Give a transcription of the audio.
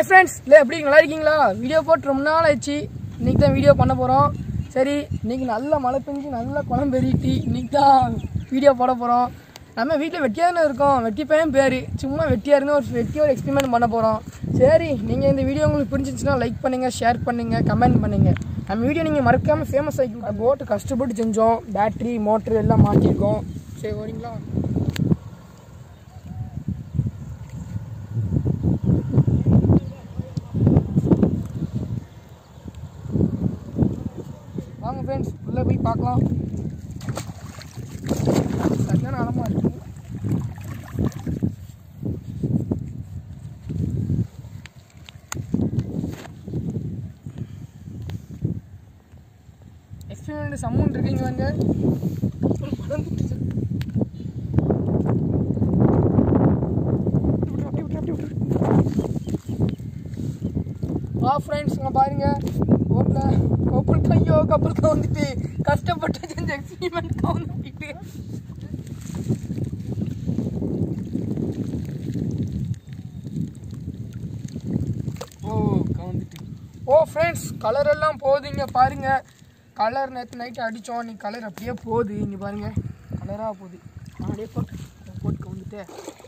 Hi friends இல்லை எப்படி நல்லா இருக்கீங்களா வீடியோ போட்டு ரொம்ப நாள் ஆயிடுச்சு இன்னைக்கு தான் வீடியோ பண்ண போகிறோம் சரி இன்னைக்கு நல்ல மழை பெஞ்சு நல்ல குளம் பெருகிட்டு இன்னைக்கு தான் வீடியோ போட போகிறோம் நம்ம வீட்டில் வெட்டியாக தானே இருக்கோம் வெட்டி பையன் பேர் சும்மா வெட்டியாக இருந்து ஒரு வெட்டியாக ஒரு எக்ஸ்பெரிமெண்ட் பண்ண போகிறோம் சரி நீங்கள் இந்த வீடியோ உங்களுக்கு பிடிச்சிருந்துச்சுன்னா லைக் பண்ணுங்கள் ஷேர் பண்ணுங்கள் கமெண்ட் பண்ணுங்கள் நம்ம வீடியோ நீங்கள் மறக்காமல் ஃபேமஸ் ஆகிக்கிட்டோம் போட்டு கஷ்டப்பட்டு செஞ்சோம் பேட்ரி மோட்ரு எல்லாம் மாட்டியிருக்கோம் சரி வரீங்களா வாங்க ஃப்ரெண்ட்ஸ் உள்ளே போய் பார்க்கலாம் சரியான அலமா இருக்கு எக்ஸ்பீரியன்ட் சம்மூன் இருக்கீங்களாங்க மறந்துட்டு அப்படி விட்டுரு, அப்படி விட்டுரு, அப்படி விட்டுரு. வா ஃப்ரெண்ட்ஸ் இங்கே பாருங்க ரோட்டில் கப்பல் கையோ கப்பல் கவுந்துட்டு கஷ்டப்பட்டு செஞ்ச எக்ஸ்பீரிமெண்ட் கவுந்துட்டு ஓ கவுந்துட்டு ஓ ஃப்ரெண்ட்ஸ் கலர் எல்லாம் போகுதுங்க பாருங்க கலர் நேற்று நைட்டு அடித்தோம் நீ கலர் அப்படியே போகுது இங்கே பாருங்க கலராக போகுது அப்படியே போட்டு போட்டு கவுந்துட்டு